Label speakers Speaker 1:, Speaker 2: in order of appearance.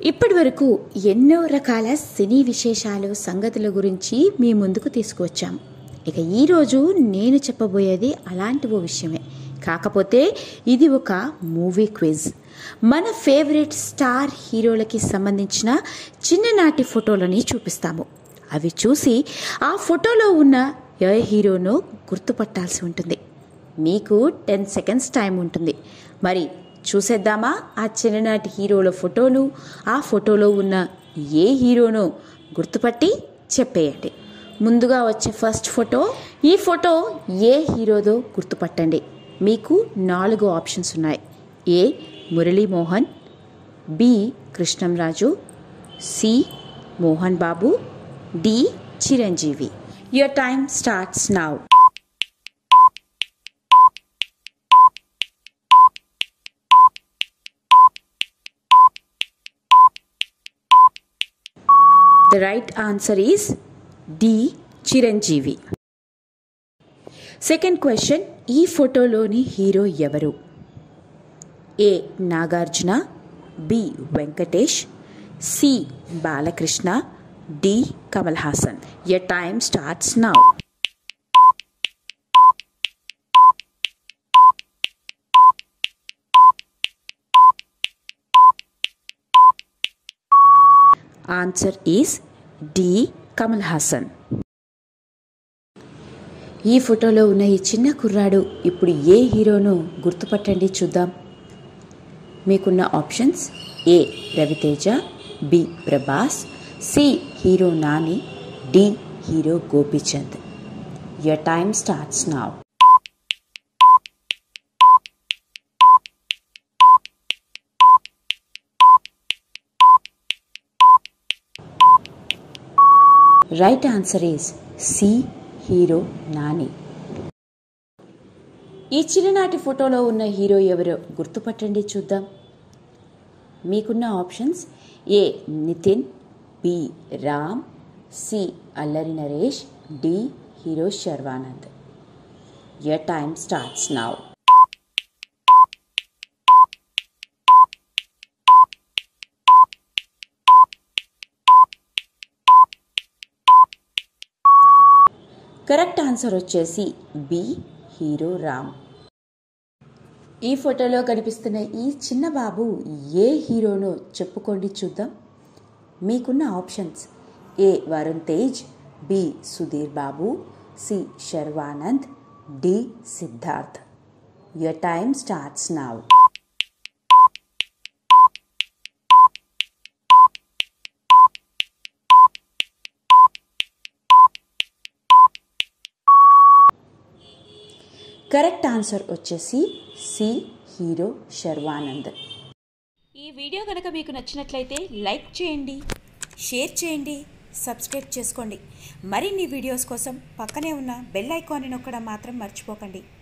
Speaker 1: ఇప్పటి వరకు ఎన్నో రకాల సినీ విశేషాలు సంగతుల గురించి మీ ముందుకు తీసుకువచ్చాము ఇక ఈరోజు నేను చెప్పబోయేది అలాంటి ఓ విషయమే కాకపోతే ఇది ఒక మూవీ క్విజ్ మన ఫేవరెట్ స్టార్ హీరోలకి సంబంధించిన చిన్ననాటి ఫోటోలని చూపిస్తాము అవి చూసి ఆ ఫోటోలో ఉన్న ఏ హీరోనో గుర్తుపట్టాల్సి ఉంటుంది మీకు టెన్ సెకండ్స్ టైం ఉంటుంది మరి చూసేద్దామా ఆ చిన్ననాటి హీరోల ఫోటోలు ఆ ఫోటోలో ఉన్న ఏ హీరోనో గుర్తుపట్టి చెప్పేయండి ముందుగా వచ్చే ఫస్ట్ ఫోటో ఈ ఫోటో ఏ హీరోదో గుర్తుపట్టండి మీకు నాలుగు ఆప్షన్స్ ఉన్నాయి A Murali Mohan B Krishnam Raju C Mohan Babu D Chiranjeevi your time starts now The right answer is D. Chiranjeevi second question ఈ ఫోటోలోని హీరో ఎవరు A Nagarjuna B Venkatesh C Balakrishna D Kamal Haasan your time starts now answer is D Kamal Haasan ఈ ఫోటోలో ఉన్న ఈ చిన్న కుర్రాడు ఇప్పుడు ఏ హీరోను గుర్తుపట్టండి చూద్దాం మీకున్న options A Ravi Teja B Prabhas C hero Nani D hero Gopichand your time starts now right answer is C hero Nani ఈ చిన్ననాటి ఫోటోలో ఉన్న హీరో ఎవరో గుర్తుపట్టండి చూద్దాం మీకున్న options A Nithin B Ram C Allari Naresh D hero Sharwanand your time starts now correct answer వచ్చేసి బి హీరో రామ్ ఈ ఫోటోలో కనిపిస్తున్న ఈ చిన్న బాబు ఏ హీరోనో చెప్పుకోండి చూద్దాం మీకున్న options A Varun Tej B Sudheer Babu C Sharwanand D Siddharth your time starts now correct answer వచ్చేసి సి హీరో శర్వానంద్
Speaker 2: ఈ వీడియో కనుక మీకు నచ్చినట్లయితే లైక్ చేయండి షేర్ చేయండి సబ్స్క్రైబ్ చేసుకోండి మరిన్ని వీడియోస్ కోసం పక్కనే ఉన్న బెల్ ఐకాన్ని నొక్కడం మాత్రం మర్చిపోకండి